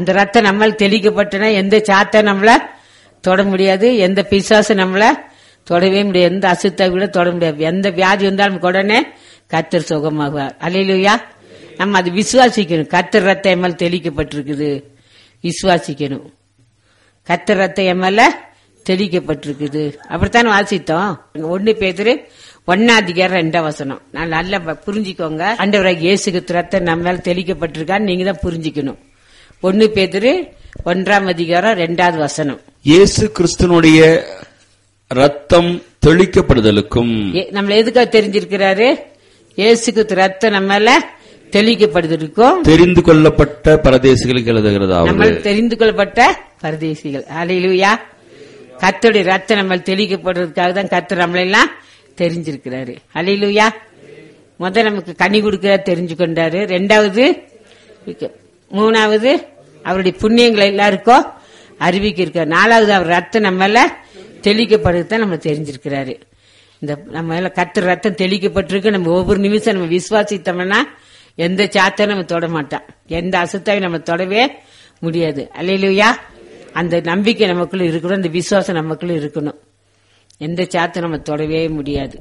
அந்த ரத்தம் நம்மால் தெளிக்கப்பட்டனா எந்த சாத்தை நம்மள தொட முடியாது எந்த பிசாசு நம்மள தொடவே முடியாது எந்த அசுத்த கூட தொட முடியாது எந்த வியாதி வந்தாலும் உடனே கத்தர் சுகமாகுவார் அலையிலுயா நம்ம அது விசுவாசிக்கணும் கத்தர் ரத்தம் எம்மல் தெளிக்கப்பட்டிருக்குது விசுவாசிக்கணும் கத்தர் ரத்தம் எம்எல்ல தெளிக்கப்பட்டிருக்குது அப்படித்தான் வாசித்தோம் ஒன்னு பேதுரு ஒன்னாதிகாரம் ரெண்டாம் வசனம் நான் நல்லா ப- புரிஞ்சுக்கோங்க ஆண்டவராக இயேசுக்கு ரத்தம் நம்ம மேல தெளிக்கப்பட்டிருக்கான்னு நீங்க தான் புரிஞ்சுக்கணும் ஒன்னு பேதுரு ஒன்றாம் அதிகாரம் ரெண்டாவது வசனம் இயேசு கிறிஸ்துனுடைய ரத்தம் தெளிக்கப்படுதலுக்கும் ஏ- நம்மள எதுக்காக தெரிஞ்சிருக்கிறாரு இயேசுக்கு ரத்தம் நம்ம மேல தெளிக்கப்படுவதற்கும் தெரிந்து கொள்ளப்பட்ட பரதேசிகளுக்கு எழுதுகிறதாவது நம்ம தெரிந்து கொள்ளப்பட்ட பரதேசிகள் அலையிலுயா கத்தருடைய ரத்தம் நம்ம தெளிக்கப்படுறதுக்காக தான் கத்தர் நம்மளெல்லாம் தெரிஞ்சிருக்கிறாரு அலையிலுயா முத நமக்கு கனி கொடுக்க தெரிஞ்சு கொண்டாரு ரெண்டாவது மூணாவது அவருடைய புண்ணியங்களை எல்லாருக்கும் அறிவிக்க இருக்காரு நாலாவது அவர் ரத்தம் நம்மள தெளிக்கப்படுறது தான் நம்ம தெரிஞ்சிருக்கிறாரு இந்த நம்ம மேல கத்தர் ரத்தம் தெளிக்கப்பட்டிருக்கு நம்ம ஒவ்வொரு நிமிஷம் நம்ம விசுவாசித்தோம்னா எந்த சாத்தையும் நம்ம தொட மாட்டான் எந்த அசுத்தாவையும் நம்ம தொடவே முடியாது அல்லையிலுயா அந்த நம்பிக்கை நமக்குள்ள இருக்கணும் அந்த விசுவாசம் நமக்குள்ள இருக்கணும் எந்த சாத்தை நம்ம தொடவே முடியாது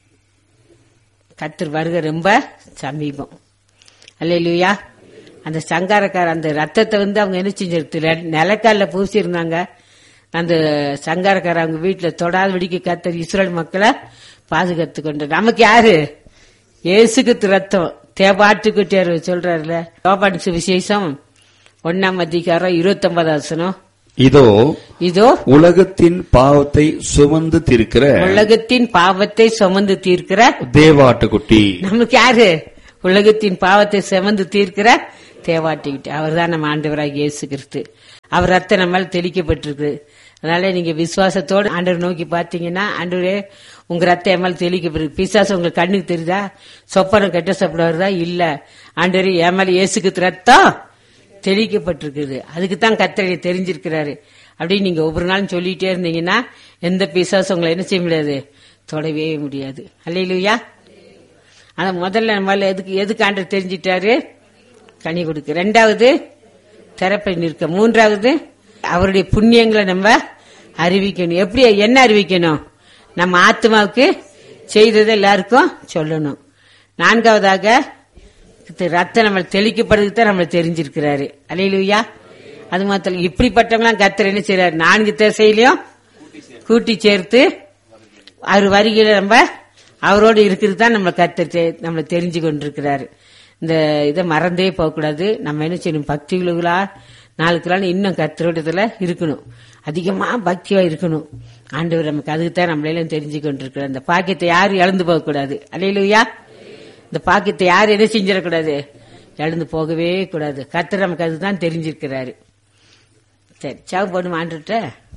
கத்தர் வருகை ரொம்ப சமீபம் அல்லையிலுயா அந்த சங்காரக்கார அந்த ரத்தத்தை வந்து அவங்க என்ன செஞ்சிருக்கு நிலக்கால பூசியிருந்தாங்க அந்த சங்காரக்கார அவங்க வீட்டுல தொடாத வெடிக்க கத்தர் இஸ்ரேல் மக்களை பாதுகாத்து கொண்டு நமக்கு யாரு இயேசுக்கு ரத்தம் தேபாட்டுக்குட்டியார் சொல்றாருல யோபான் சுவிசேஷம் ஒன்னாம் அதிகாரம் இருபத்தி ஒன்பதாசனம் இதோ இதோ உலகத்தின் பாவத்தை சுமந்து தீர்க்கிற உலகத்தின் பாவத்தை சுமந்து தீர்க்கிற தேவாட்டுக்குட்டி நமக்கு யாரு உலகத்தின் பாவத்தை சுமந்து தீர்க்கிற தேவாட்டிக்கிட்டு அவர் தான் நம்ம ஆண்டவராக இயேசு கிறிஸ்து அவர் ரத்தம் நம்மால் தெளிக்கப்பட்டிருக்கு அதனால நீங்க விசுவாசத்தோடு ஆண்டவர் நோக்கி பார்த்தீங்கன்னா ஆண்டவரே உங்க ரத்தம் எம்மால் தெளிக்கப்பட்டிருக்கு பிசாசு உங்களுக்கு கண்ணுக்கு தெரியுதா சொப்பனம் கெட்ட சொப்பனம் வருதா இல்ல ஆண்டவரே எம்மால் இயேசுக்கு ரத்தம் தெளிக்கப்பட்டிருக்குது அதுக்கு தான் கத்தரை தெரிஞ்சிருக்கிறாரு அப்படின்னு நீங்க ஒவ்வொரு நாளும் சொல்லிட்டே இருந்தீங்கன்னா எந்த பிசாசு உங்களை என்ன செய்ய முடியாது தொடவே முடியாது அல்லையிலுயா ஆனா முதல்ல நம்மளால எதுக்கு எதுக்கு ஆண்டவர் தெரிஞ்சிட்டாரு கனி கொடுக்க ரெண்டாவது திறப்பை நிற்க மூன்றாவது அவருடைய புண்ணியங்களை நம்ம அறிவிக்கணும் எப்படி என்ன அறிவிக்கணும் நம்ம ஆத்மாவுக்கு செய்ததை எல்லாருக்கும் சொல்லணும் நான்காவதாக இது ரத்தம் நம்ம தெளிக்கப்படுறது தான் நம்மள தெரிஞ்சிருக்கிறாரு அலையிலுயா அது மாத்திரம் இப்படிப்பட்டவங்களாம் கத்தர் என்ன செய்யறாரு நான்கு திசையிலையும் கூட்டி சேர்த்து அவர் வருகையில நம்ம அவரோடு இருக்கிறது தான் நம்ம கத்தர் தெ- நம்மளை தெரிஞ்சு கொண்டிருக்கிறாரு இந்த இதை மறந்தே போகக்கூடாது நம்ம என்ன செய்யணும் பக்தி உலகளா நாளுக்கு நாள் இன்னும் கத்தரோடத்துல இருக்கணும் அதிகமா பக்தியா இருக்கணும் ஆண்டவர் நமக்கு அதுக்கு தான் நம்மளெல்லாம் தெரிஞ்சு கொண்டிருக்கிறார் இந்த பாக்கியத்தை யாரும் இழந்து போகக்கூடாது அலையிலுயா இந்த பாக்கியத்தை யாரும் என்ன செஞ்சிடக்கூடாது இழந்து போகவே கூடாது கத்தர் நமக்கு அதுதான் தெரிஞ்சிருக்கிறாரு சரி சாவு போடுமா ஆண்டுட்ட